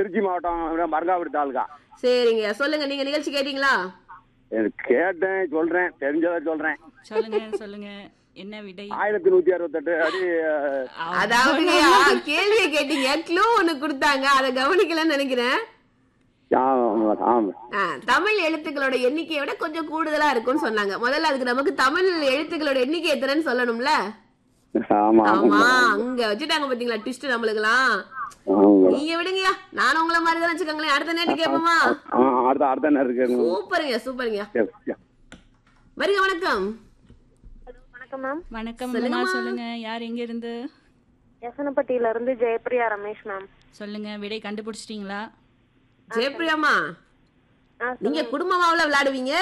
திருச்சி மாவட்டம் மருங்காபுரி தாலுகா சரிங்க சொல்லுங்க நீங்க நிகழ்ச்சி கேட்டீங்களா எனக்கு கேட்டேன் சொல்றேன் தெரிஞ்சதை சொல்றேன் சொல்லுங்க சொல்லுங்க என்ன விடை ஆயிரத்தி நூத்தி அறுபத்தெட்டு அடி அஹ், அதாவது கேள்வியை கேட்டீங்க க்ளூ ஒண்ணு கொடுத்தாங்க அதை கவனிக்கலன்னு நினைக்கிறேன் ஆமா, ஆமா. ஆ, தமிழ் எழுத்துக்களோட எண்ணிக்கையை விட கொஞ்சம் கூடுதலா இருக்கும்னு சொன்னாங்க முதல்ல அதுக்கு நமக்கு தமிழ் எழுத்துக்களோட எண்ணிக்கை எத்தனைன்னு சொல்லணும்ல ஆமா ஆமா ஆமா அங்க வச்சுட்டாங்க பாத்தீங்களா ட்விஸ்ட் நம்மளுக்குலாம் ஆமா. நீங்க விடுங்கயா நானும் உங்கள மாதிரி தான் வச்சுக்கோங்களேன் அடுத்த நேரம் கேட்போமா ஆ, அடுத்த அடுத்த நேரம் இருக்கு சூப்பருங்க சூப்பருங்க சரி, சரி. வருக வணக்கம் வணக்கம் மேம் வணக்கம் அம்மா சொல்லுங்க யார் எங்க இருந்து யசனப்பட்டியில இருந்து ஜெயப்பிரியா ரமேஷ் மேம் சொல்லுங்க விடை கண்டுபிடிச்சிட்டீங்களா ஜெயப்பிரியாமா ஆ, நீங்க குடும்பமாவுல விளையாடுவீங்க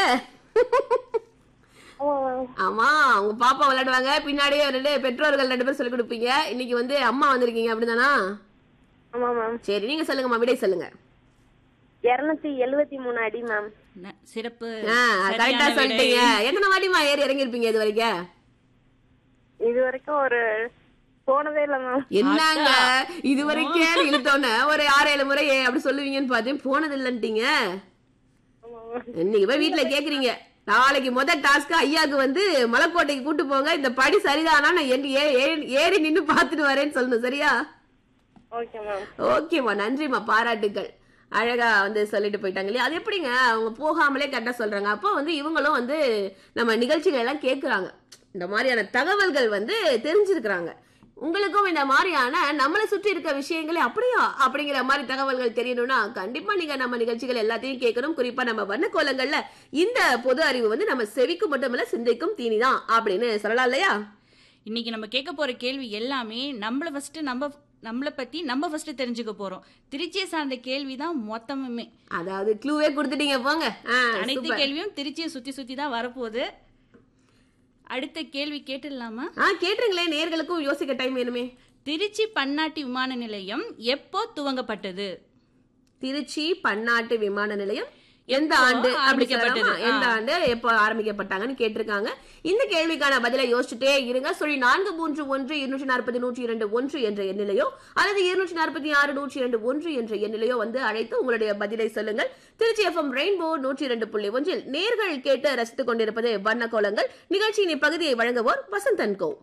ஆமா மேம் ஆமா உங்க பாப்பா விளையாடுவாங்க பின்னாடியே ரெண்டு பெற்றோர்கள் ரெண்டு பேரும் சொல்லி கொடுப்பீங்க இன்னைக்கு வந்து அம்மா வந்திருக்கீங்க அப்படிதானா ஆமா மேம் சரி நீங்க சொல்லுங்கம்மா விடை சொல்லுங்க இருநூத்தி எழுவத்தி மூணு அடி மேம் ந- சிறப்பு கரெக்டா சரியான விடை. சொல்லிட்டீங்க எத்தனை வாட்டிமா ஏறி இறங்கி இருப்பீங்க இது வரைக்கும் இது வரைக்கும் ஒரு போனதே இல்ல மேம் என்னங்க இது வரைக்கும் இழுத்தோன்னே ஒரு ஆறு ஏழு முறை ஏ- அப்படி சொல்லுவீங்கன்னு பார்த்தேன் போனது இல்லன்ட்டீங்க இன்னைக்கு போய் வீட்டுல கேக்குறீங்க நாளைக்கு முத டாஸ்க் ஐயாக்கு வந்து மலைக்கோட்டைக்கு கூட்டு போங்க இந்த படி சரிதானா நான் ஏறி- ஏறி- ஏறி நின்னு பாத்துட்டு வரேன்னு சொல்லணும் சரியா ஓகே மேம் ஓகேம்மா நன்றிம்மா பாராட்டுக்கள் அழகா வந்து சொல்லிட்டு போயிட்டாங்க இல்லையா அது எப்படிங்க அவங்க போகாமலே கரெக்டா சொல்றாங்க அப்போ வந்து இவங்களும் வந்து நம்ம நிகழ்ச்சிகள் எல்லாம் கேக்குறாங்க இந்த மாதிரியான தகவல்கள் வந்து தெரிஞ்சிருக்கிறாங்க உங்களுக்கும் இந்த மாதிரியான நம்மளை சுற்றி இருக்க விஷயங்களே அப்படியா அப்படிங்கிற மாதிரி தகவல்கள் தெரியணும்னா கண்டிப்பா நீங்க நம்ம நிகழ்ச்சிகள் எல்லாத்தையும் கேட்கணும் குறிப்பா நம்ம வண்ணக்கோலங்கள்ல இந்த பொது அறிவு வந்து நம்ம செவிக்கும் மட்டுமல்ல சிந்தைக்கும் தீனிதான் அப்படின்னு சொல்லலாம் இல்லையா இன்னைக்கு நம்ம கேட்க போற கேள்வி எல்லாமே நம்மள ஃபர்ஸ்ட் நம்ம நம்மள பத்தி நம்ம ஃபர்ஸ்ட் தெரிஞ்சுக்க போறோம் திருச்சியை சார்ந்த கேள்வி தான் மொத்தமுமே அதாவது க்ளூவே கொடுத்துட்டீங்க போங்க ஆ, அனைத்து super. கேள்வியும் திருச்சியை சுத்தி சுத்தி தான் வரப்போகுது அடுத்த கேள்வி கேட்டுடலாமா ஆ கேட்டுருங்களே நேர்களுக்கும் யோசிக்க டைம் வேணுமே திருச்சி பன்னாட்டு விமான நிலையம் எப்போ துவங்கப்பட்டது திருச்சி பன்னாட்டு விமான நிலையம் எந்த எப்போ ஆண்டு அப்படி ஆரம்பிக்கப்பட்டது? சொல்லலாமா? எந்த ஆ. ஆண்டு எப்போ ஆரம்பிக்கப்பட்டாங்கன்னு கேட்டிருக்காங்க இந்த கேள்விக்கான பதிலை யோசிச்சுட்டே இருங்க சொல்லி நான்கு மூன்று ஒன்று இருநூற்றி நாற்பது நூற்றி இரண்டு ஒன்று என்ற எண்ணிலையோ அல்லது இருநூற்றி நாற்பத்தி ஆறு நூற்றி இரண்டு ஒன்று என்ற எண்ணிலையோ வந்து அழைத்து உங்களுடைய பதிலை சொல்லுங்கள் திருச்சி எஃப்எம் ரெயின்போ நூற்றி இரண்டு புள்ளி ஒன்றில் நேர்கள் கேட்டு ரசித்துக் கொண்டிருப்பது வண்ண கோலங்கள் நிகழ்ச்சியின் இப்பகுதியை வழங்குவோர் வசந்தன் கோ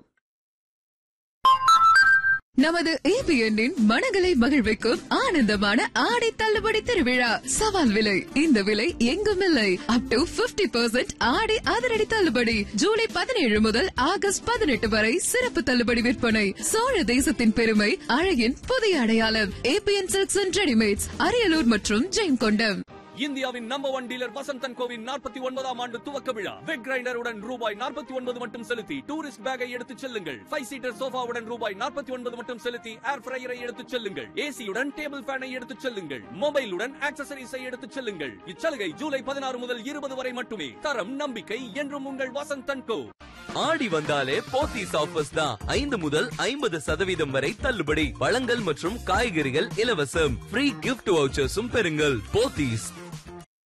நமது ஏபிஎன்னின் மனங்களை மகிழ்விக்கும் ஆனந்தமான ஆடை தள்ளுபடி திருவிழா சவால் விலை இந்த விலை எங்கும் இல்லை அப் டு 50% பர்சன்ட் ஆடை அதிரடி தள்ளுபடி ஜூலை பதினேழு முதல் ஆகஸ்ட் பதினெட்டு வரை சிறப்பு தள்ளுபடி விற்பனை சோழ தேசத்தின் பெருமை அழகின் புதிய அடையாளம் ABN silks and readymades Ariyalur மற்றும் ஜெயங்கொண்டம் இந்தியாவின் நம்பர் ஒன் டீலர் வசந்தன் கோவின் நாற்பத்தி ஒன்பதாம் ஆண்டு துவக்க விழா வெக் கிரைண்டருடன் ரூபாய் நாற்பத்தி ஒன்பது மட்டும் செலுத்தி டூரிஸ்ட் பேக்கை எடுத்துச் செல்லுங்கள் ஃபைவ் சீட்டர் சோஃபாவுடன் ரூபாய் நாற்பத்தி ஒன்பது மட்டும் செலுத்தி ஏர் ஃப்ரையரை எடுத்துச் செல்லுங்கள் ஏசியுடன் டேபிள் ஃபேனை எடுத்துச் செல்லுங்கள் மொபைலுடன் ஆக்சசரிஸை எடுத்துச் செல்லுங்கள் இச்சலுகை ஜூலை பதினாறு முதல் இருபது வரை மட்டுமே தரம் நம்பிக்கை என்றும் உங்கள் வசந்தன் கோ ஆடி வந்தாலே போத்தீஸ் ஆஃபர்ஸ் தான் ஐந்து முதல் ஐம்பது சதவீதம் வரை தள்ளுபடி பழங்கள் மற்றும் காய்கறிகள் இலவசம் ஃப்ரீ கிஃப்ட் வவுச்சர்ஸும் பெறுங்கள் போத்தீஸ்